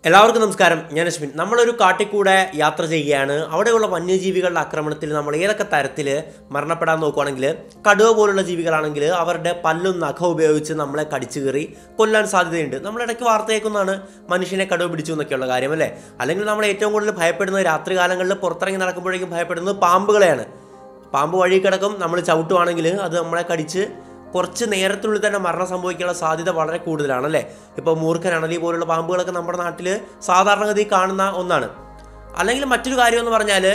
എല്ലാവർക്കും നമസ്കാരം ഞാൻ അശ്വിൻ നമ്മളൊരു കാട്ടിക്കൂടെ യാത്ര ചെയ്യുകയാണ് അവിടെയുള്ള വന്യജീവികളുടെ ആക്രമണത്തിൽ നമ്മൾ ഏതൊക്കെ തരത്തിൽ മരണപ്പെടാൻ നോക്കുവാണെങ്കിൽ കടുവ പോലുള്ള ജീവികളാണെങ്കിൽ അവരുടെ പല്ലും നഖം ഉപയോഗിച്ച് നമ്മളെ കടിച്ചു കയറി കൊല്ലാൻ സാധ്യതയുണ്ട് നമ്മൾ ഇടയ്ക്ക് വാർത്ത കേൾക്കുന്നതാണ് മനുഷ്യനെ കടുവ പിടിച്ചു എന്നൊക്കെയുള്ള കാര്യം അല്ലേ അല്ലെങ്കിൽ നമ്മൾ ഏറ്റവും കൂടുതൽ ഭയപ്പെടുന്നത് രാത്രി കാലങ്ങളിൽ പുറത്തിറങ്ങി നടക്കുമ്പോഴേക്കും ഭയപ്പെടുന്നത് പാമ്പുകളെയാണ് പാമ്പ് വഴി കിടക്കും നമ്മൾ ചവിട്ടുവാണെങ്കിൽ അത് നമ്മളെ കടിച്ച് കുറച്ച് നേരത്തിനുള്ളിൽ തന്നെ മരണം സംഭവിക്കാനുള്ള സാധ്യത വളരെ കൂടുതലാണ് അല്ലേ ഇപ്പോൾ മൂർഖൻ അണലി പോലുള്ള പാമ്പുകളൊക്കെ നമ്മുടെ നാട്ടിൽ സാധാരണഗതി കാണുന്ന ഒന്നാണ് അല്ലെങ്കിൽ മറ്റൊരു കാര്യം എന്ന് പറഞ്ഞാൽ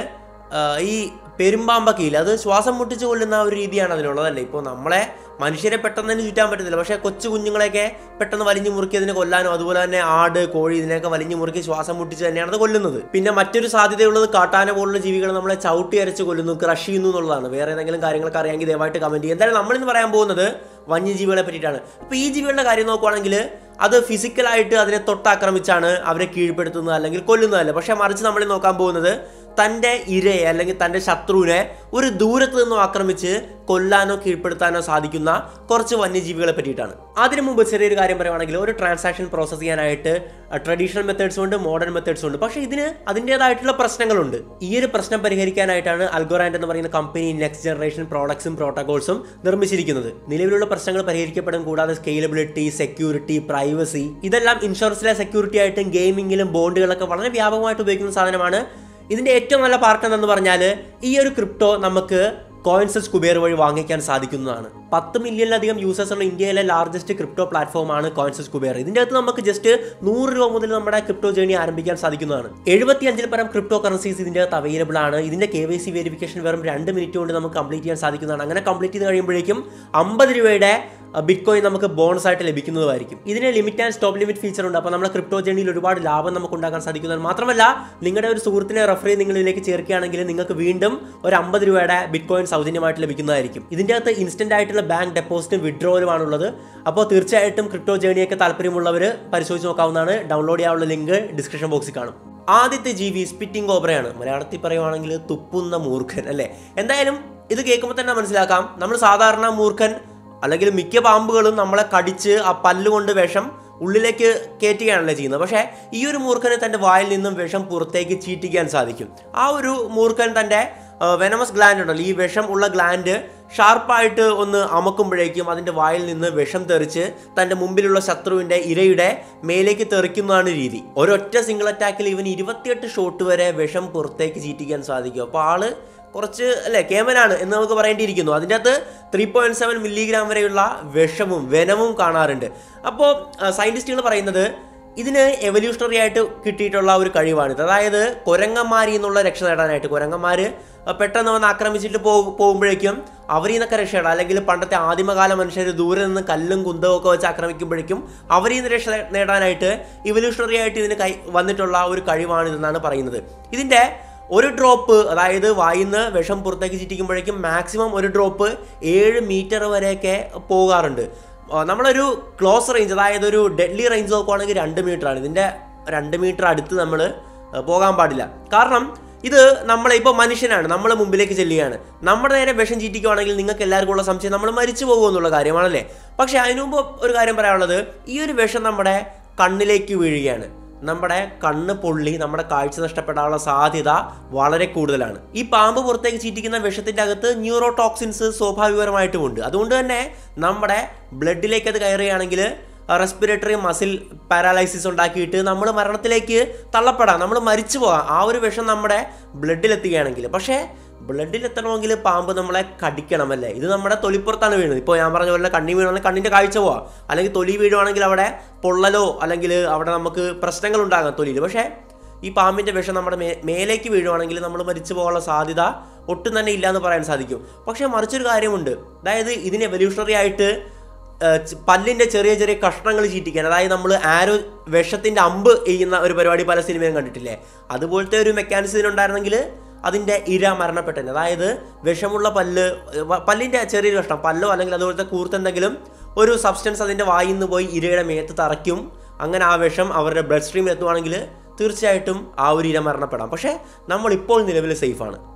ഈ പെരുമ്പാമ്പൊക്കെ ഇല്ല അത് ശ്വാസം മുട്ടിച്ച് കൊല്ലുന്ന ഒരു രീതിയാണ് അതിനുള്ളതല്ലേ ഇപ്പോൾ നമ്മളെ മനുഷ്യരെ പെട്ടെന്ന് തന്നെ ചുറ്റാൻ പറ്റത്തില്ല പക്ഷേ കൊച്ചു കുഞ്ഞുങ്ങളെയൊക്കെ പെട്ടെന്ന് വലിഞ്ഞു മുറുക്കി അതിനെ കൊല്ലാനും അതുപോലെ തന്നെ ആട് കോഴി ഇതിനെയൊക്കെ വലിഞ്ഞു മുറുക്കി ശ്വാസം മുട്ടിച്ച് തന്നെയാണ് അത് കൊല്ലുന്നത് പിന്നെ മറ്റൊരു സാധ്യതയുള്ളത് കാട്ടാന പോലുള്ള ജീവികൾ നമ്മളെ ചവിട്ടി അരച്ച് കൊല്ലുന്നു ക്രഷ് ചെയ്യുന്നു എന്നുള്ളതാണ് വേറെ ഏതെങ്കിലും കാര്യങ്ങളൊക്കെ അറിയാമെങ്കിൽ ദയവായിട്ട് കമന്റ് ചെയ്യും എന്തായാലും നമ്മളിന്ന് പറയാൻ പോകുന്നത് വന്യജീവികളെ പറ്റിയിട്ടാണ് അപ്പോൾ ഈ ജീവികളുടെ കാര്യം നോക്കുവാണെങ്കിൽ അത് ഫിസിക്കലായിട്ട് അതിനെ തൊട്ടാക്രമിച്ചാണ് അവരെ കീഴ്പ്പെടുത്തുന്നത് അല്ലെങ്കിൽ കൊല്ലുന്നതല്ല പക്ഷേ മറിച്ച് നമ്മൾ നോക്കാൻ പോകുന്നത് തൻ്റെ ഇരയെ അല്ലെങ്കിൽ തൻ്റെ ശത്രുവിനെ ഒരു ദൂരത്ത് നിന്നും ആക്രമിച്ച് കൊല്ലാനോ കീഴ്പ്പെടുത്താനോ സാധിക്കുന്ന കുറച്ച് വന്യജീവികളെ പറ്റിയിട്ടാണ് അതിനു മുമ്പ് ചെറിയൊരു കാര്യം പറയുവാണെങ്കിൽ ഒരു ട്രാൻസാക്ഷൻ പ്രോസസ്സ് ചെയ്യാനായിട്ട് ട്രഡീഷണൽ മെത്തേഡ്സും ഉണ്ട് മോഡേൺ മെത്തേഡ്സും ഉണ്ട് പക്ഷേ ഇതിന് അതിൻ്റേതായിട്ടുള്ള പ്രശ്നങ്ങളുണ്ട് ഈ ഒരു പ്രശ്നം പരിഹരിക്കാനായിട്ടാണ് അൽഗോറാൻഡ് എന്ന് പറയുന്ന കമ്പനി നെക്സ്റ്റ് ജനറേഷൻ പ്രോഡക്ട്സും പ്രോട്ടോകോൾസും നിർമ്മിച്ചിരിക്കുന്നത് നിലവിലുള്ള പ്രശ്നങ്ങൾ പരിഹരിക്കപ്പെടും കൂടാതെ സ്കെയിലബിലിറ്റി സെക്യൂരിറ്റി പ്രൈവസി ഇതെല്ലാം ഇൻഷുറൻസിലെ സെക്യൂരിറ്റി ആയിട്ടും ഗെയിമിങ്ങിലും ബോണ്ടുകളൊക്കെ വളരെ വ്യാപകമായിട്ട് ഉപയോഗിക്കുന്ന സാധനമാണ് ഇതിന്റെ ഏറ്റവും നല്ല പാർട്ട് എന്തെന്ന് പറഞ്ഞാൽ ഈ ഒരു ക്രിപ്റ്റോ നമുക്ക് കോയിൻസസ് കുബേർ വഴി വാങ്ങിക്കാൻ സാധിക്കുന്നതാണ് പത്ത് മില്യണിലധികം യൂസേഴ്സ് ഉള്ള ഇന്ത്യയിലെ ലാർജസ്റ്റ് ക്രിപ്റ്റോ പ്ലാറ്റ്ഫോമാണ് കോയിൻസസ് കുബേർ ഇതിന്റെ അകത്ത് നമുക്ക് ജസ്റ്റ് നൂറ് രൂപ മുതൽ നമ്മുടെ ക്രിപ്റ്റോ ജേണി ആരംഭിക്കാൻ സാധിക്കുന്നതാണ് എഴുപത്തി അഞ്ചിൽ പരം ക്രിപ്റ്റോ കറൻസീസ് ഇതിന്റെ അകത്ത് അവൈലബിൾ ആണ് ഇതിന്റെ കെ വൈ സി വെരിഫിക്കേഷൻ വെറും രണ്ട് മിനിറ്റ് കൊണ്ട് നമുക്ക് കംപ്ലീറ്റ് ചെയ്യാൻ സാധിക്കുന്നതാണ് അങ്ങനെ കംപ്ലീറ്റ് ചെയ്ത് കഴിയുമ്പോഴേക്കും അമ്പത് രൂപയുടെ ബിറ്റ് കോയിൻ നമുക്ക് ബോണസ് ആയിട്ട് ലഭിക്കുന്നതായിരിക്കും ഇതിന് limit and stop limit feature ഉണ്ട് അപ്പോൾ നമ്മുടെ ക്രിപ്റ്റോ ജേണിയിൽ ഒരുപാട് ലാഭം നമുക്ക് ഉണ്ടാക്കാൻ സാധിക്കുന്നത് മാത്രമല്ല നിങ്ങളുടെ ഒരു സുഹൃത്തിനെ റെഫർ ചെയ്ത് നിങ്ങൾ ഇതിലേക്ക് ചേർക്കുകയാണെങ്കിൽ നിങ്ങൾക്ക് വീണ്ടും ഒരു അമ്പത് രൂപയുടെ ബിറ്റ് കോയിൻ സൗജന്യമായിട്ട് ലഭിക്കുന്നതായിരിക്കും ഇതിൻ്റെ അകത്ത് ഇൻസ്റ്റന്റ് ആയിട്ടുള്ള ബാങ്ക് ഡെപ്പോസിറ്റും വിഡ്രോവലുമാണുള്ളത് അപ്പോൾ തീർച്ചയായിട്ടും ക്രിപ്റ്റോ ജേണിയൊക്കെ താല്പര്യമുള്ളവർ പരിശോധിച്ച് നോക്കാവുന്നതാണ് ഡൗൺലോഡ് ചെയ്യാനുള്ള ലിങ്ക് ഡിസ്ക്രിപ്ഷൻ ബോക്സിൽ കാണും ആദ്യത്തെ ജീവി സ്പിറ്റിംഗ് കോബ്രയാണ് മലയാളത്തിൽ പറയുവാണെങ്കിൽ തുപ്പുന്ന മൂർഖൻ അല്ലേ എന്തായാലും ഇത് കേൾക്കുമ്പോൾ തന്നെ മനസ്സിലാക്കാം നമ്മൾ സാധാരണ മൂർഖൻ അല്ലെങ്കിൽ മിക്ക പാമ്പുകളും നമ്മളെ കടിച്ച് ആ പല്ലുകൊണ്ട് വിഷം ഉള്ളിലേക്ക് കയറ്റുകയാണല്ലോ ചെയ്യുന്നത് പക്ഷേ ഈ ഒരു മൂർഖന് തൻ്റെ വായിൽ നിന്നും വിഷം പുറത്തേക്ക് ചീറ്റിക്കാൻ സാധിക്കും ആ ഒരു മൂർഖൻ തൻ്റെ വെനമസ് ഗ്ലാൻഡ് ഉണ്ടല്ലോ ഈ വിഷം ഉള്ള ഗ്ലാൻഡ് ഷാർപ്പായിട്ട് ഒന്ന് അമക്കുമ്പോഴേക്കും അതിൻ്റെ വായിൽ നിന്ന് വിഷം തെറിച്ച് തൻ്റെ മുമ്പിലുള്ള ശത്രുവിൻ്റെ ഇരയുടെ മേലേക്ക് തെറിക്കുന്നതാണ് രീതി ഒരൊറ്റ സിംഗിൾ അറ്റാക്കിൽ ഇവൻ ഇരുപത്തിയെട്ട് ഷോട്ട് വരെ വിഷം പുറത്തേക്ക് ചീറ്റിക്കാൻ സാധിക്കും അപ്പോൾ ആള് കുറച്ച് അല്ലേ കേമനാണ് എന്ന് നമുക്ക് പറയേണ്ടിയിരിക്കുന്നു അതിൻ്റെ അകത്ത് ത്രീ പോയിന്റ് സെവൻ മില്ലിഗ്രാം വരെയുള്ള വിഷവും വെനവും കാണാറുണ്ട് അപ്പോൾ സയൻറ്റിസ്റ്റുകൾ പറയുന്നത് ഇതിന് എവല്യൂഷണറി ആയിട്ട് കിട്ടിയിട്ടുള്ള ഒരു കഴിവാണിത് അതായത് കുരങ്ങന്മാരിൽ നിന്നുള്ള രക്ഷ നേടാനായിട്ട് കുരങ്ങന്മാർ പെട്ടെന്ന് വന്ന് ആക്രമിച്ചിട്ട് പോ പോകുമ്പോഴേക്കും അവരിൽ നിന്നൊക്കെ രക്ഷയിടാം അല്ലെങ്കിൽ പണ്ടത്തെ ആദിമകാല മനുഷ്യർ ദൂരെ നിന്ന് കല്ലും കുന്തവും ഒക്കെ വെച്ച് ആക്രമിക്കുമ്പോഴേക്കും അവരിൽ നിന്ന് രക്ഷ നേടാനായിട്ട് ഇവല്യൂഷണറി ആയിട്ട് ഇതിന് കൈ വന്നിട്ടുള്ള ഒരു കഴിവാണിതെന്നാണ് പറയുന്നത് ഇതിൻ്റെ ഒരു ഡ്രോപ്പ് അതായത് വായിന്ന് വിഷം പുറത്തേക്ക് ചീറ്റിക്കുമ്പോഴേക്കും മാക്സിമം ഒരു ഡ്രോപ്പ് ഏഴ് മീറ്റർ വരെയൊക്കെ പോകാറുണ്ട് നമ്മളൊരു ക്ലോസ് റേഞ്ച് അതായത് ഒരു ഡെഡ്ലി റേഞ്ച് നോക്കുവാണെങ്കിൽ രണ്ട് മീറ്ററാണ് ഇതിൻ്റെ രണ്ട് മീറ്റർ അടുത്ത് നമ്മൾ പോകാൻ പാടില്ല കാരണം ഇത് നമ്മളെ ഇപ്പോൾ മനുഷ്യനാണ് നമ്മൾ മുമ്പിലേക്ക് ചെല്ലുകയാണ് നമ്മുടെ നേരെ വിഷം ചീറ്റിക്കുവാണെങ്കിൽ നിങ്ങൾക്ക് എല്ലാവർക്കും ഉള്ള സംശയം നമ്മൾ മരിച്ചു പോകുമെന്നുള്ള കാര്യമാണല്ലേ പക്ഷേ അതിനു മുമ്പ് ഒരു കാര്യം പറയാനുള്ളത് ഈ ഒരു വിഷം നമ്മുടെ കണ്ണിലേക്ക് വീഴുകയാണ് നമ്മുടെ കണ്ണ് പൊള്ളി നമ്മുടെ കാഴ്ച നഷ്ടപ്പെടാനുള്ള സാധ്യത വളരെ കൂടുതലാണ് ഈ പാമ്പ് പുറത്തേക്ക് ചീറ്റിക്കുന്ന വിഷത്തിൻ്റെ അകത്ത് ന്യൂറോ ടോക്സിൻസ് സ്വാഭാവികമായിട്ടുമുണ്ട് അതുകൊണ്ട് തന്നെ നമ്മുടെ ബ്ലഡിലേക്ക് അത് കയറുകയാണെങ്കിൽ റെസ്പിറേറ്ററി മസിൽ പാരാലൈസിസ് ഉണ്ടാക്കിയിട്ട് നമ്മൾ മരണത്തിലേക്ക് തള്ളപ്പെടാം നമ്മൾ മരിച്ചു പോകാം ആ ഒരു വിഷം നമ്മുടെ ബ്ലഡിലെത്തുകയാണെങ്കിൽ പക്ഷേ ബ്ലഡിൽ എത്തണമെങ്കിൽ പാമ്പ് നമ്മളെ കടിക്കണമല്ലേ ഇത് നമ്മുടെ തൊലിപ്പുറത്താണ് വീഴുന്നത് ഇപ്പോൾ ഞാൻ പറഞ്ഞ പോലെ കണ്ണി വീണാണെങ്കിൽ കണ്ണിൻ്റെ കാഴ്ച പോവാം അല്ലെങ്കിൽ തൊലി വീഴുവാണെങ്കിൽ അവിടെ പൊള്ളലോ അല്ലെങ്കിൽ അവിടെ നമുക്ക് പ്രശ്നങ്ങൾ ഉണ്ടാകാം തൊലിയിൽ പക്ഷേ ഈ പാമ്പിൻ്റെ വിഷം നമ്മുടെ മേ മേലേക്ക് വീഴുവാണെങ്കിൽ നമ്മൾ മരിച്ചു പോകാനുള്ള സാധ്യത ഒട്ടും തന്നെ ഇല്ല എന്ന് പറയാൻ സാധിക്കും പക്ഷേ മറിച്ചൊരു കാര്യമുണ്ട് അതായത് ഇതിന് എവല്യൂഷണറി ആയിട്ട് പല്ലിൻ്റെ ചെറിയ ചെറിയ കഷ്ണങ്ങൾ ചീറ്റിക്കാൻ അതായത് നമ്മൾ ആരോ വിഷത്തിൻ്റെ അമ്പ് ചെയ്യുന്ന ഒരു പരിപാടി പല സിനിമയും കണ്ടിട്ടില്ലേ അതുപോലത്തെ ഒരു മെക്കാനിസം ഇതിനുണ്ടായിരുന്നെങ്കിൽ അതിൻ്റെ ഇര മരണപ്പെട്ടത് അതായത് വിഷമുള്ള പല്ല് പല്ലിൻ്റെ ചെറിയൊരു കഷ്ണം പല്ലോ അല്ലെങ്കിൽ അതുപോലത്തെ കൂർത്തെന്തെങ്കിലും ഒരു സബ്സ്റ്റൻസ് അതിൻ്റെ വായിൽ നിന്ന് പോയി ഇരയുടെ മേത്ത് തറയ്ക്കും അങ്ങനെ ആ വിഷം അവരുടെ ബ്ലഡ് സ്ട്രീമിൽ എത്തുവാണെങ്കിൽ തീർച്ചയായിട്ടും ആ ഒരു ഇര മരണപ്പെടാം പക്ഷേ നമ്മളിപ്പോൾ നിലവിൽ സേഫാണ്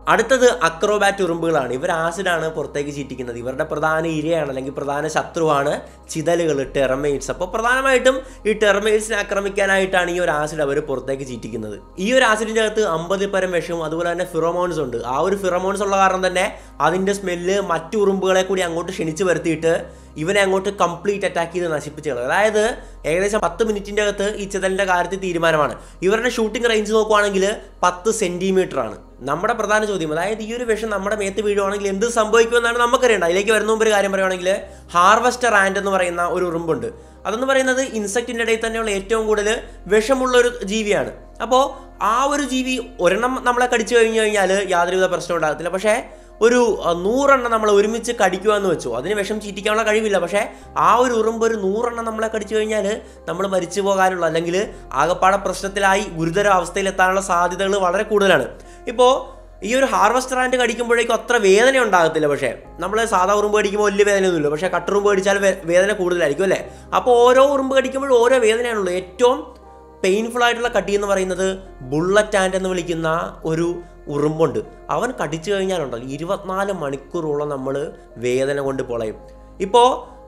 അടുത്തത് അക്രോബാറ്റ് ഉറുമ്പുകളാണ് ഇവർ ആസിഡാണ് പുറത്തേക്ക് ചീറ്റിക്കുന്നത് ഇവരുടെ പ്രധാന ഇരയാണ് അല്ലെങ്കിൽ പ്രധാന ശത്രുവാണ് ചിതലുകൾ ടെർമൈറ്റ്സ് അപ്പോൾ പ്രധാനമായിട്ടും ഈ ടെർമൈറ്റ്സിനെ ആക്രമിക്കാനായിട്ടാണ് ഈ ഒരു ആസിഡ് അവർ പുറത്തേക്ക് ചീറ്റിക്കുന്നത് ഈ ഒരു ആസിഡിൻ്റെ അകത്ത് അമ്പതിൽ പരം വിഷവും അതുപോലെ തന്നെ ഫിറോമോൺസ് ഉണ്ട് ആ ഒരു ഫിറോമോൺസ് ഉള്ള കാരണം തന്നെ അതിൻ്റെ സ്മെല്ല് മറ്റു ഉറുമ്പുകളെ കൂടി അങ്ങോട്ട് ക്ഷണിച്ച് വരുത്തിയിട്ട് ഇവനെ അങ്ങോട്ട് കംപ്ലീറ്റ് അറ്റാക്ക് ചെയ്ത് നശിപ്പിച്ച് കളയും അതായത് ഏകദേശം പത്ത് മിനിറ്റിൻ്റെ അകത്ത് ഈ ചിതലിൻ്റെ കാര്യത്തിൽ തീരുമാനമാണ് ഇവരുടെ ഷൂട്ടിംഗ് റേഞ്ച് നോക്കുവാണെങ്കിൽ പത്ത് സെൻറ്റിമീറ്റർ ആണ് നമ്മുടെ പ്രധാന ചോദ്യം അതായത് ഈ ഒരു വിഷം നമ്മുടെ മേത്ത് വീഴുവാണെങ്കിൽ എന്ത് സംഭവിക്കുമെന്നാണ് നമുക്കറിയേണ്ടത് അതിലേക്ക് വരുന്ന മുമ്പ് ഒരു കാര്യം പറയുവാണെങ്കിൽ ഹാർവസ്റ്റർ ആൻഡ് എന്ന് പറയുന്ന ഒരു ഉറുമ്പുണ്ട് അതെന്ന് പറയുന്നത് ഇൻസെക്റ്റിൻ്റെ ഇടയിൽ തന്നെയുള്ള ഏറ്റവും കൂടുതൽ വിഷമുള്ള ഒരു ജീവിയാണ് അപ്പോൾ ആ ഒരു ജീവി ഒരെണ്ണം നമ്മളെ കടിച്ചു കഴിഞ്ഞു കഴിഞ്ഞാൽ യാതൊരുവിധ പ്രശ്നം ഉണ്ടാകത്തില്ല പക്ഷേ ഒരു അഹ്, നൂറെണ്ണം നമ്മൾ ഒരുമിച്ച് കടിക്കുക എന്ന് വെച്ചു അതിന് വിഷം ചീറ്റിക്കാനുള്ള കഴിവില്ല പക്ഷേ ആ ഒരു ഉറുമ്പ് ഒരു നൂറെണ്ണം നമ്മളെ കടിച്ചു കഴിഞ്ഞാൽ നമ്മൾ മരിച്ചു പോകാനുള്ള അല്ലെങ്കിൽ ആകപ്പാടെ പ്രശ്നത്തിലായി ഗുരുതര അവസ്ഥയിലെത്താനുള്ള സാധ്യതകൾ വളരെ കൂടുതലാണ് ഇപ്പോൾ ഈ ഒരു ഹാർവസ്റ്റർ ആൻഡ് കടിക്കുമ്പോഴേക്കും അത്ര വേദന ഉണ്ടാകത്തില്ല പക്ഷേ നമ്മൾ സാധാ ഉറുമ്പ് കടിക്കുമ്പോൾ വലിയ വേദനയൊന്നുമില്ല പക്ഷേ കട്ടുറുമ്പ് കടിച്ചാൽ വേ- വേദന കൂടുതലായിരിക്കും അല്ലേ അപ്പോൾ ഓരോ ഉറുമ്പ് കടിക്കുമ്പോഴും ഓരോ വേദനയാണുള്ളൂ ഏറ്റവും പെയിൻഫുൾ ആയിട്ടുള്ള കടി എന്ന് പറയുന്നത് ബുള്ളറ്റ് ആൻഡ് എന്ന് വിളിക്കുന്ന ഒരു ഉറുമ്പുണ്ട് അവൻ കടിച്ചു കഴിഞ്ഞാലുണ്ടല്ലോ ഇരുപത്തിനാല് മണിക്കൂറോളം നമ്മൾ വേദന കൊണ്ട് പൊളയും ഇപ്പോൾ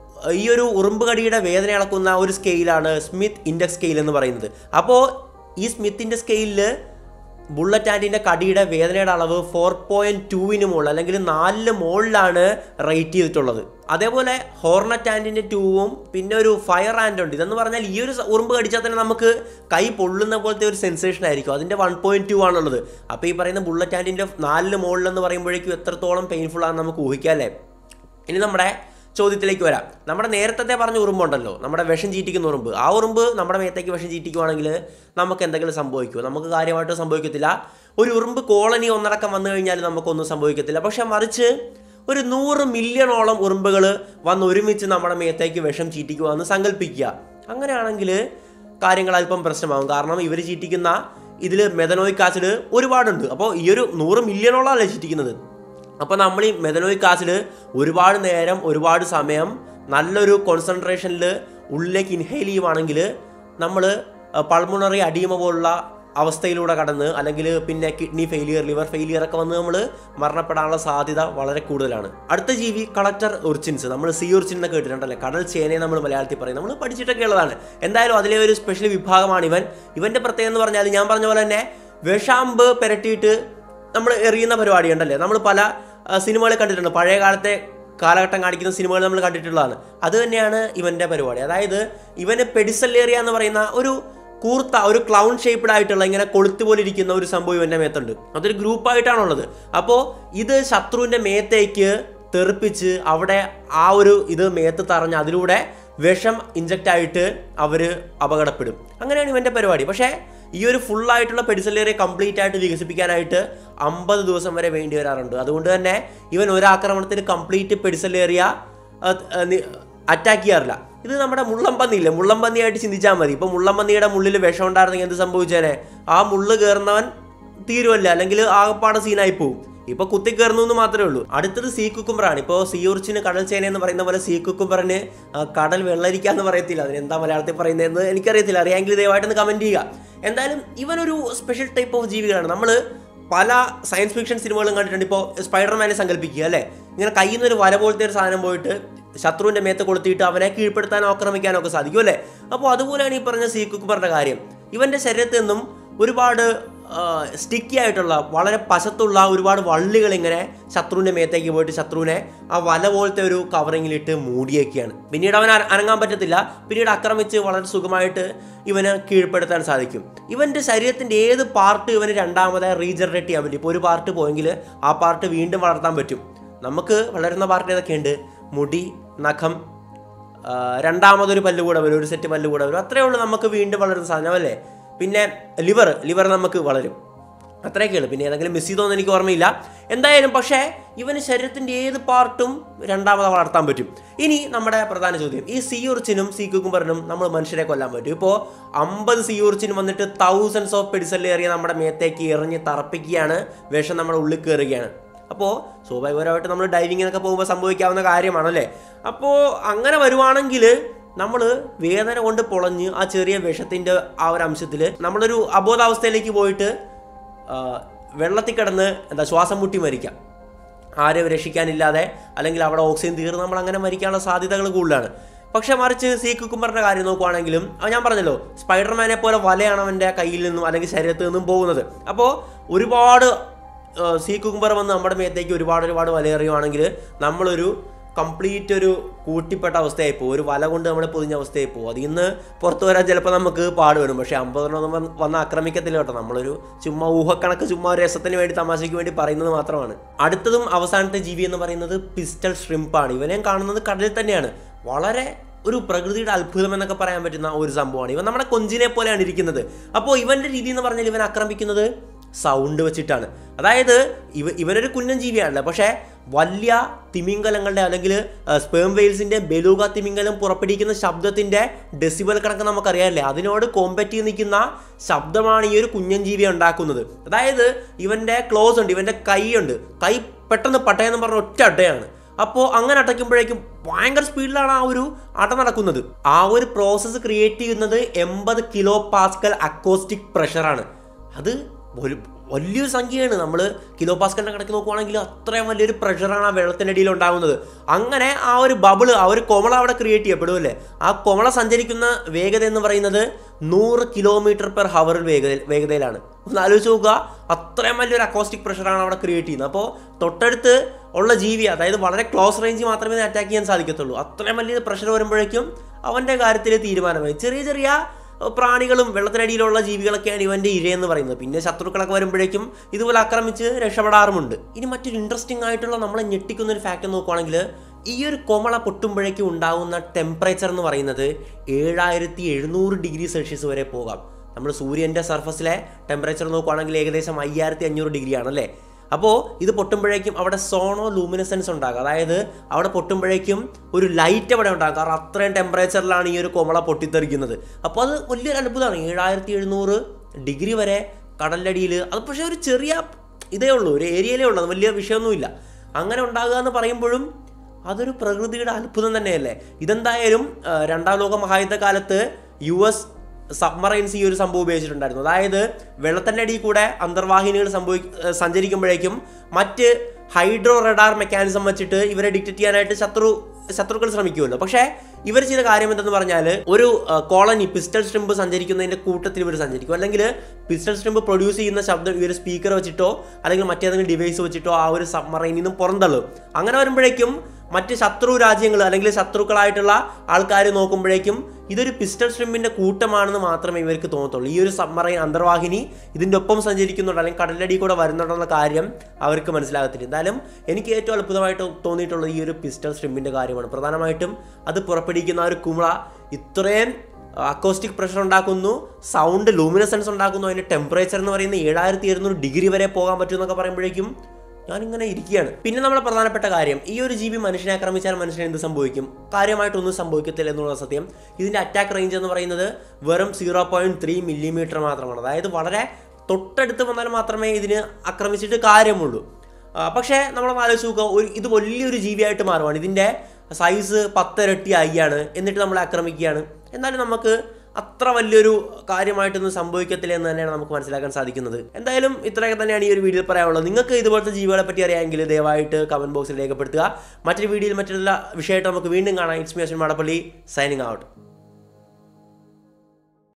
ഈ ഒരു ഉറുമ്പ് കടിയുടെ വേദന അളക്കുന്ന ഒരു സ്കെയിലാണ് സ്മിത്ത് ഇൻഡെക്സ് സ്കെയിൽ എന്ന് പറയുന്നത് അപ്പോൾ ഈ സ്മിത്തിൻ്റെ സ്കെയിലിൽ ബുള്ളറ്റ് ആൻറ്റിൻ്റെ കടിയുടെ വേദനയുടെ അളവ് ഫോർ പോയിൻറ്റ് ടുവിന് മുകളിൽ അല്ലെങ്കിൽ നാലിന് മുകളിലാണ് റേറ്റ് ചെയ്തിട്ടുള്ളത് അതേപോലെ ഹോർണറ്റ് ആൻറ്റിൻ്റെ ടൂവും പിന്നെ ഒരു ഫയർ ആൻഡ് ഉണ്ട് ഇതെന്ന് പറഞ്ഞാൽ ഈ ഒരു സ- ഉറുമ്പ് കടിച്ചാൽ തന്നെ നമുക്ക് കൈ പൊള്ളുന്ന പോലത്തെ ഒരു സെൻസേഷൻ ആയിരിക്കും അതിൻ്റെ വൺ പോയിൻറ്റ് ടു ആണുള്ളത് അപ്പോൾ ഈ പറയുന്ന ബുള്ളറ്റ് ആൻറ്റിൻ്റെ നാലിന് മുകളിൽ എന്ന് പറയുമ്പോഴേക്കും എത്രത്തോളം പെയിൻഫുൾ ആണെന്ന് നമുക്ക് ഊഹിക്കാം അല്ലേ ഇനി നമ്മുടെ ചോദ്യത്തിലേക്ക് വരാം നമ്മുടെ നേരത്തെ പറഞ്ഞ ഉറുമ്പുണ്ടല്ലോ നമ്മുടെ വിഷം ചീറ്റിക്കുന്ന ഉറുമ്പ് ആ ഉറുമ്പ് നമ്മുടെ മേത്തേക്ക് വിഷം ചീറ്റിക്കുവാണെങ്കിൽ നമുക്ക് എന്തെങ്കിലും സംഭവിക്കുമോ നമുക്ക് കാര്യമായിട്ട് സംഭവിക്കത്തില്ല ഒരു ഉറുമ്പ് കോളനി ഒന്നടക്കം വന്നു കഴിഞ്ഞാൽ നമുക്കൊന്നും സംഭവിക്കത്തില്ല പക്ഷെ മറിച്ച് ഒരു നൂറ് മില്യണോളം ഉറുമ്പുകൾ വന്ന് ഒരുമിച്ച് നമ്മുടെ മേത്തേക്ക് വിഷം ചീറ്റിക്കുക എന്ന് സങ്കല്പിക്കുക അങ്ങനെയാണെങ്കിൽ കാര്യങ്ങൾ അല്പം പ്രശ്നമാകും കാരണം ഇവർ ചീറ്റിക്കുന്ന ഇതിൽ മെഥനോയിക് ആസിഡ് ഒരുപാടുണ്ട് അപ്പോൾ ഈ ഒരു നൂറ് മില്യണോളം അല്ലേ ചീറ്റിക്കുന്നത് അപ്പോൾ നമ്മൾ ഈ മെഥനോയിക് ആസിഡ് ഒരുപാട് നേരം ഒരുപാട് സമയം നല്ലൊരു കോൺസെൻട്രേഷനിൽ ഉള്ളിലേക്ക് ഇൻഹെയിൽ ചെയ്യുവാണെങ്കിൽ നമ്മൾ പൾമുണറി അടിയമ പോലുള്ള അവസ്ഥയിലൂടെ കടന്ന് അല്ലെങ്കിൽ പിന്നെ കിഡ്നി ഫെയിലിയർ ലിവർ ഫെയിലിയർ ഒക്കെ വന്ന് നമ്മൾ മരണപ്പെടാനുള്ള സാധ്യത വളരെ കൂടുതലാണ് അടുത്ത ജീവി കളക്ടർ ഉർച്ചിൻസ് നമ്മൾ സീ ഉർച്ചിൻ എന്ന് കേട്ടിട്ടുണ്ടല്ലേ കടൽ ചേനയെ നമ്മൾ മലയാളത്തിൽ പറയും നമ്മൾ പഠിച്ചിട്ടൊക്കെ ഉള്ളതാണ് എന്തായാലും അതിലെ ഒരു സ്പെഷ്യൽ വിഭാഗമാണ് ഇവൻ ഇവൻ്റെ പ്രത്യേകത എന്ന് പറഞ്ഞാൽ ഞാൻ പറഞ്ഞ പോലെ തന്നെ വിഷാമ്പ് പെരട്ടിയിട്ട് നമ്മൾ എറിയുന്ന പരിപാടി ഉണ്ടല്ലേ നമ്മൾ പല സിനിമകൾ കണ്ടിട്ടുണ്ട് പഴയ കാലത്തെ കാലഘട്ടം കാണിക്കുന്ന സിനിമകൾ നമ്മൾ കണ്ടിട്ടുള്ളതാണ് അത് തന്നെയാണ് ഇവൻ്റെ പരിപാടി അതായത് ഇവന് പെഡിസല്ലേറിയ എന്ന് പറയുന്ന ഒരു കൂർത്ത ഒരു ക്ലൗൺ ഷേപ്ഡ് ആയിട്ടുള്ള ഇങ്ങനെ കൊളുത്ത് പോലെ ഇരിക്കുന്ന ഒരു സംഭവം ഇവൻ്റെ മേത്തുണ്ട് അതൊരു ഗ്രൂപ്പായിട്ടാണുള്ളത് അപ്പോൾ ഇത് ശത്രുവിൻ്റെ മേത്തേക്ക് തെറിപ്പിച്ച് അവിടെ ആ ഒരു ഇത് മേത്ത് തറഞ്ഞ് അതിലൂടെ വിഷം ഇഞ്ചക്റ്റ് ആയിട്ട് അവർ അപകടപ്പെടും അങ്ങനെയാണ് ഇവൻ്റെ പരിപാടി പക്ഷേ ഈ ഒരു full ആയിട്ടുള്ള പെഡിസലേറിയ കംപ്ലീറ്റ് ആയിട്ട് വികസിപ്പിക്കാനായിട്ട് അമ്പത് ദിവസം വരെ വേണ്ടി വരാറുണ്ട് അതുകൊണ്ട് തന്നെ ഇവൻ ഒരാക്രമണത്തിൽ കംപ്ലീറ്റ് പെഡിസലേറിയ അറ്റാക്ക് ചെയ്യാറില്ല ഇത് നമ്മുടെ മുള്ളംപന്നി ഇല്ലേ മുള്ളംപന്നിയായിട്ട് ചിന്തിച്ചാൽ മതി ഇപ്പോൾ മുള്ളംപന്നിയുടെ മുള്ളിൽ വിഷം ഉണ്ടായിരുന്നെങ്കിൽ എന്ത് സംഭവിച്ചേനെ ആ മുള്ള് കയറുന്നവൻ തീരുമല്ല അല്ലെങ്കിൽ ആകപ്പാടെ സീനായി പോകും ഇപ്പൊ കുത്തി കയറുന്നു എന്ന് മാത്രമേ ഉള്ളൂ അടുത്തത് സീ കുക്കുംബറാണ് ഇപ്പോൾ സീയൂർച്ചിന് കടൽ ചേന എന്ന് പറയുന്ന പോലെ സീ കുക്കുംബറിന് ആ, കടൽ വെള്ളരിക്ക എന്ന് പറയത്തില്ല അതിന് എന്താ മലയാളത്തിൽ പറയുന്നതെന്ന് എനിക്കറിയത്തില്ല അറിയാമെങ്കിൽ ദയവായിട്ടൊന്ന് കമന്റ് ചെയ്യുക എന്തായാലും ഇവനൊരു സ്പെഷ്യൽ ടൈപ്പ് ഓഫ് ജീവികളാണ് നമ്മൾ പല സയൻസ് ഫിക്ഷൻ സിനിമകളും കണ്ടിട്ടുണ്ട് ഇപ്പോൾ സ്പൈഡർമാനെ സങ്കല്പിക്കുക അല്ലേ ഇങ്ങനെ കയ്യിൽ നിന്ന് ഒരു വല പോലത്തെ ഒരു സാധനം പോയിട്ട് ശത്രുവിൻ്റെ മേത്ത് കൊളുത്തിയിട്ട് അവനെ കീഴ്പ്പെടുത്താനോ ആക്രമിക്കാനോ ഒക്കെ സാധിക്കും അല്ലേ അപ്പോൾ അതുപോലെയാണ് ഈ പറഞ്ഞ സീ കുക്കുംബറിൻ്റെ കാര്യം ഇവൻ്റെ ശരീരത്തിൽ നിന്നും ഒരുപാട് സ്റ്റിക്കി ആയിട്ടുള്ള വളരെ പശത്തുള്ള ഒരുപാട് വള്ളികൾ ഇങ്ങനെ ശത്രുവിൻ്റെ മേത്തേക്ക് പോയിട്ട് ശത്രുവിനെ ആ വല പോലത്തെ ഒരു കവറിങ്ങിലിട്ട് മൂടിയേക്കുകയാണ് പിന്നീട് അവൻ അന- അനങ്ങാൻ പറ്റത്തില്ല പിന്നീട് ആക്രമിച്ച് വളരെ സുഖമായിട്ട് ഇവന് കീഴ്പ്പെടുത്താൻ സാധിക്കും ഇവൻ്റെ ശരീരത്തിൻ്റെ ഏത് പാർട്ട് ഇവന് രണ്ടാമതായി റീജനറേറ്റ് ചെയ്യാൻ പറ്റും ഇപ്പോൾ ഒരു പാർട്ട് പോയെങ്കിൽ ആ പാർട്ട് വീണ്ടും വളർത്താൻ പറ്റും നമുക്ക് വളരുന്ന പാർട്ട് ഏതൊക്കെയുണ്ട് മുടി നഖം ആ, രണ്ടാമതൊരു പല്ല് കൂടെ വരും ഒരു സെറ്റ് പല്ല് കൂടെ വരും അത്രയേ ഉള്ളൂ നമുക്ക് വീണ്ടും വളരുന്ന സാധനം അല്ലേ പിന്നെ ലിവർ ലിവർ നമുക്ക് വളരും അത്രയൊക്കെ ഉള്ളൂ പിന്നെ ഏതെങ്കിലും മിസ് ചെയ്തോന്ന് എനിക്ക് ഓർമ്മയില്ല എന്തായാലും പക്ഷേ ഇവന് ശരീരത്തിൻ്റെ ഏത് പാർട്ടും രണ്ടാമത് വളർത്താൻ പറ്റും ഇനി നമ്മുടെ പ്രധാന ചോദ്യം ഈ സിയൂർച്ചിനും സീ കുക്കുംബറിനും നമ്മൾ മനുഷ്യരെ കൊല്ലാൻ പറ്റും ഇപ്പോൾ അമ്പത് സിയൂർച്ചിനും വന്നിട്ട് തൗസൻഡ്സ് ഓഫ് പെഡിസല്ലേറിയ നമ്മുടെ മേത്തേക്ക് എറിഞ്ഞ് തറപ്പിക്കുകയാണ് വിഷം നമ്മുടെ ഉള്ളിൽ കയറുകയാണ് അപ്പോൾ സ്വാഭാവികമായിട്ട് നമ്മൾ ഡൈവിങ്ങിനൊക്കെ പോകുമ്പോൾ സംഭവിക്കാവുന്ന കാര്യമാണല്ലേ അപ്പോൾ അങ്ങനെ വരുവാണെങ്കിൽ നമ്മൾ വേദന കൊണ്ട് പൊളഞ്ഞ് ആ ചെറിയ വിഷത്തിൻ്റെ ആ ഒരു അംശത്തിൽ നമ്മളൊരു അബോധാവസ്ഥയിലേക്ക് പോയിട്ട് ആ, വെള്ളത്തിൽ കിടന്ന് എന്താ ശ്വാസം മുട്ടി മരിക്കാം ആരും രക്ഷിക്കാനില്ലാതെ അല്ലെങ്കിൽ അവിടെ ഓക്സിജൻ തീർന്ന് നമ്മൾ അങ്ങനെ മരിക്കാനുള്ള സാധ്യതകൾ കൂടുതലാണ് പക്ഷെ മറിച്ച് സീ കുക്കുംബറിന്റെ കാര്യം നോക്കുവാണെങ്കിലും അത് ഞാൻ പറഞ്ഞല്ലോ സ്പൈഡർമാനെ പോലെ വലയാണ് അവൻ്റെ കയ്യിൽ നിന്നും അല്ലെങ്കിൽ ശരീരത്തിൽ നിന്നും പോകുന്നത് അപ്പോൾ ഒരുപാട് ഏഹ്, സീ കുക്കുംബർ വന്ന് നമ്മുടെ മേത്തേക്ക് ഒരുപാട് ഒരുപാട് വലയെറിയുവാണെങ്കിൽ നമ്മളൊരു കംപ്ലീറ്റ് ഒരു കൂട്ടിപ്പെട്ട അവസ്ഥയായി പോകും ഒരു വല കൊണ്ട് നമ്മളെ പൊതിഞ്ഞ അവസ്ഥയായി പോകും അതിൽ നിന്ന് പുറത്തു വരാൻ ചിലപ്പോൾ നമുക്ക് പാട് വരും പക്ഷേ അമ്പതെണ്ണം വന്ന് വന്ന് ആക്രമിക്കത്തില്ല കേട്ടോ നമ്മളൊരു ചുമ്മാ ഊഹക്കണക്ക് ചുമ്മാ ഒരു രസത്തിന് വേണ്ടി തമാശയ്ക്ക് വേണ്ടി പറയുന്നത് മാത്രമാണ് അടുത്തതും അവസാനത്തെ ജീവി എന്ന് പറയുന്നത് പിസ്റ്റൽ ഷ്രിമ്പാണ് ഇവനെയും കാണുന്നത് കടലിൽ തന്നെയാണ് വളരെ ഒരു പ്രകൃതിയുടെ അത്ഭുതം എന്നൊക്കെ പറയാൻ പറ്റുന്ന ഒരു സംഭവമാണ് ഇവൻ നമ്മുടെ കൊഞ്ചിനെ പോലെയാണ് ഇരിക്കുന്നത് അപ്പോൾ ഇവന്റെ രീതി എന്ന് പറഞ്ഞാൽ ഇവൻ ആക്രമിക്കുന്നത് സൗണ്ട് വെച്ചിട്ടാണ് അതായത് ഇവ ഇവനൊരു കുഞ്ഞൻ ജീവിയാണല്ലോ പക്ഷേ വലിയ തിമിംഗലങ്ങളുടെ അല്ലെങ്കിൽ സ്പേം വെയിൽസിന്റെ ബെലൂഗ തിമിംഗലം പുറപ്പെടുവിക്കുന്ന ശബ്ദത്തിന്റെ ഡെസിബൽ കണക്ക് നമുക്കറിയാമല്ലേ അതിനോട് കോമ്പറ്റ് ചെയ്ത് നിൽക്കുന്ന ശബ്ദമാണ് ഈ ഒരു കുഞ്ഞൻ ജീവിയെ ഉണ്ടാക്കുന്നത് അതായത് ഇവന്റെ ക്ലോസ് ഉണ്ട് ഇവന്റെ കൈയുണ്ട് കൈ പെട്ടെന്ന് പട്ടയെന്ന് പറഞ്ഞ ഒറ്റ അട്ടയാണ് അപ്പോൾ അങ്ങനെ അടയ്ക്കുമ്പോഴേക്കും ഭയങ്കര സ്പീഡിലാണ് ആ ഒരു അട നടക്കുന്നത് ആ ഒരു പ്രോസസ്സ് ക്രിയേറ്റ് ചെയ്യുന്നത് എൺപത് കിലോ പാസ്കൽ അക്കോസ്റ്റിക് പ്രഷറാണ് അത് ഒരു വലിയൊരു സംഖ്യയാണ് നമ്മൾ കിലോ പാസ്കലിൻ്റെ കണക്ക് നോക്കുവാണെങ്കിൽ അത്രയും വലിയൊരു പ്രഷറാണ് ആ വെള്ളത്തിൻ്റെ അടിയിൽ ഉണ്ടാകുന്നത് അങ്ങനെ ആ ഒരു ബബിള് ആ ഒരു കൊമള അവിടെ ക്രിയേറ്റ് ചെയ്യപ്പെടുമല്ലേ ആ കൊമള സഞ്ചരിക്കുന്ന വേഗത എന്ന് പറയുന്നത് നൂറ് കിലോമീറ്റർ പെർ ഹവറിൽ വേഗത വേഗതയിലാണ് ഒന്ന് ആലോചിച്ച് നോക്കുക അത്രയും വലിയൊരു അക്കോസ്റ്റിക് പ്രഷറാണ് അവിടെ ക്രിയേറ്റ് ചെയ്യുന്നത് അപ്പോൾ തൊട്ടടുത്ത് ഉള്ള ജീവി അതായത് വളരെ ക്ലോസ് റേഞ്ച് മാത്രമേ അറ്റാക്ക് ചെയ്യാൻ സാധിക്കത്തുള്ളൂ അത്രയും വലിയ പ്രഷർ വരുമ്പോഴേക്കും അവൻ്റെ കാര്യത്തിൽ തീരുമാനമായി ചെറിയ ചെറിയ പ്രാണികളും വെള്ളത്തിനടിയിലുള്ള ജീവികളൊക്കെയാണ് ഇവൻ്റെ ഇരയെന്ന് പറയുന്നത് പിന്നെ ശത്രുക്കളൊക്കെ വരുമ്പോഴേക്കും ഇതുപോലെ ആക്രമിച്ച് രക്ഷപ്പെടാറുമുണ്ട് ഇനി മറ്റൊരു ഇൻട്രസ്റ്റിംഗ് ആയിട്ടുള്ള നമ്മളെ ഞെട്ടിക്കുന്ന ഒരു ഫാക്റ്റ് നോക്കുവാണെങ്കിൽ ഈ ഒരു കോമള പൊട്ടുമ്പോഴേക്കും ഉണ്ടാകുന്ന ടെമ്പറേച്ചർ എന്ന് പറയുന്നത് ഏഴായിരത്തി എഴുന്നൂറ് ഡിഗ്രി സെൽഷ്യസ് വരെ പോകാം നമ്മൾ സൂര്യൻ്റെ സർഫസിലെ ടെമ്പറേച്ചർ നോക്കുവാണെങ്കിൽ ഏകദേശം അയ്യായിരത്തി അഞ്ഞൂറ് ഡിഗ്രി ആണല്ലേ അപ്പോൾ ഇത് പൊട്ടുമ്പോഴേക്കും അവിടെ സോണോ ലൂമിനസെൻസ് ഉണ്ടാകും അതായത് അവിടെ പൊട്ടുമ്പോഴേക്കും ഒരു ലൈറ്റ് അവിടെ ഉണ്ടാകും കാരണം അത്രയും ടെമ്പറേച്ചറിലാണ് ഈ ഒരു കോമള പൊട്ടിത്തെറിക്കുന്നത് അപ്പോൾ അത് വലിയൊരു അത്ഭുതമാണ് ഏഴായിരത്തി എഴുന്നൂറ് ഡിഗ്രി വരെ കടലടിയിൽ അത് പക്ഷേ ഒരു ചെറിയ ഇതേ ഉള്ളൂ ഒരു ഏരിയയിലേ ഉള്ളൂ അത് വലിയ വിഷയമൊന്നുമില്ല അങ്ങനെ ഉണ്ടാകുക എന്ന് പറയുമ്പോഴും അതൊരു പ്രകൃതിയുടെ അത്ഭുതം തന്നെയല്ലേ ഇതെന്തായാലും ആ, രണ്ടാം ലോക മഹായുദ്ധ കാലത്ത് യു എസ് സബ്മറൈൻസ് ഈ ഒരു സംഭവം ഉപയോഗിച്ചിട്ടുണ്ടായിരുന്നു അതായത് വെള്ളത്തിൻ്റെ അടിയിൽ കൂടെ അന്തർവാഹിനികൾ സംഭവി ആ, സഞ്ചരിക്കുമ്പോഴേക്കും മറ്റ് ഹൈഡ്രോ റഡാർ മെക്കാനിസം വെച്ചിട്ട് ഇവരെ ഡിറ്റക്ട് ചെയ്യാനായിട്ട് ശത്രു ശത്രുക്കൾ ശ്രമിക്കുമല്ലോ പക്ഷേ ഇവർ ചെയ്ത കാര്യം എന്തെന്ന് പറഞ്ഞാൽ ഒരു കോളനി പിസ്റ്റൽ സ്ട്രിമ്പ് സഞ്ചരിക്കുന്നതിന്റെ കൂട്ടത്തിൽ ഇവർ സഞ്ചരിക്കും അല്ലെങ്കിൽ പിസ്റ്റൽ സ്ട്രിമ്പ് പ്രൊഡ്യൂസ് ചെയ്യുന്ന ശബ്ദം ഇവർ സ്പീക്കർ വെച്ചിട്ടോ അല്ലെങ്കിൽ മറ്റേതെങ്കിലും ഡിവൈസ് വെച്ചിട്ടോ ആ ഒരു സബ്മറൈനിൽ നിന്നും പുറന്തള്ളും അങ്ങനെ വരുമ്പോഴേക്കും മറ്റ് ശത്രു രാജ്യങ്ങൾ അല്ലെങ്കിൽ ശത്രുക്കളായിട്ടുള്ള ആൾക്കാർ നോക്കുമ്പോഴേക്കും ഇതൊരു പിസ്റ്റൽ സ്ട്രിമ്മിന്റെ കൂട്ടമാണെന്ന് മാത്രമേ ഇവർക്ക് തോന്നത്തുള്ളൂ ഈ ഒരു സബ്മറൈൻ അന്തർവാഹിനി ഇതിൻ്റെ ഒപ്പം സഞ്ചരിക്കുന്നുണ്ട് അല്ലെങ്കിൽ കടലടി കൂടെ വരുന്നുണ്ടെന്ന കാര്യം അവർക്ക് മനസ്സിലാകത്തില്ല എന്തായാലും എനിക്ക് ഏറ്റവും അത്ഭുതമായിട്ട് തോന്നിയിട്ടുള്ളത് ഈ ഒരു പിസ്റ്റൽ സ്ട്രിമ്മിന്റെ കാര്യമാണ് പ്രധാനമായിട്ടും അത് പുറപ്പെടുവിക്കുന്ന ആ ഒരു കുമിള ഇത്രയും അക്കോസ്റ്റിക് പ്രഷർ ഉണ്ടാക്കുന്നു സൗണ്ട് ലൂമിനസൻസ് ഉണ്ടാക്കുന്നു അതിന്റെ ടെമ്പറേച്ചർ എന്ന് പറയുന്നത് ഏഴായിരത്തി ഇരുന്നൂറ് ഡിഗ്രി വരെ പോകാൻ പറ്റും എന്നൊക്കെ പറയുമ്പോഴേക്കും ഞാനിങ്ങനെ ഇരിക്കുകയാണ് പിന്നെ നമ്മളെ പ്രധാനപ്പെട്ട കാര്യം ഈ ഒരു ജീവി മനുഷ്യനെ ആക്രമിച്ചാൽ മനുഷ്യന് എന്ത് സംഭവിക്കും കാര്യമായിട്ടൊന്നും സംഭവിക്കത്തില്ല എന്നുള്ള സത്യം ഇതിന്റെ അറ്റാക്ക് റേഞ്ച് എന്ന് പറയുന്നത് വെറും സീറോ പോയിന്റ് ത്രീ മില്ലിമീറ്റർ മാത്രമാണ് അതായത് വളരെ തൊട്ടടുത്ത് വന്നാൽ മാത്രമേ ഇതിന് ആക്രമിച്ചിട്ട് കാര്യമുള്ളൂ ആ, പക്ഷേ നമ്മളൊന്ന് ആലോചിച്ച് നോക്കുക ഒരു ഇത് വലിയൊരു ജീവിയായിട്ട് മാറുവാണ് ഇതിൻ്റെ സൈസ് പത്തിരട്ടി ആയിയാണ് എന്നിട്ട് നമ്മളെ ആക്രമിക്കുകയാണ് എന്നാലും നമുക്ക് അത്ര വലിയൊരു കാര്യമായിട്ടൊന്നും സംഭവിക്കത്തില്ല എന്ന് തന്നെയാണ് നമുക്ക് മനസ്സിലാക്കാൻ സാധിക്കുന്നത് എന്തായാലും ഇത്രയൊക്കെ തന്നെയാണ് ഈ ഒരു വീഡിയോയിൽ പറയാനുള്ളത് നിങ്ങൾക്ക് ഇതുപോലത്തെ ജീവികളെ പറ്റി അറിയാമെങ്കിൽ ദയവായിട്ട് കമന്റ് ബോക്സിൽ രേഖപ്പെടുത്തുക മറ്റൊരു വീഡിയോയിൽ മറ്റുള്ള വിഷയമായിട്ട് നമുക്ക് വീണ്ടും കാണാം it's me Ashwin Madappally signing out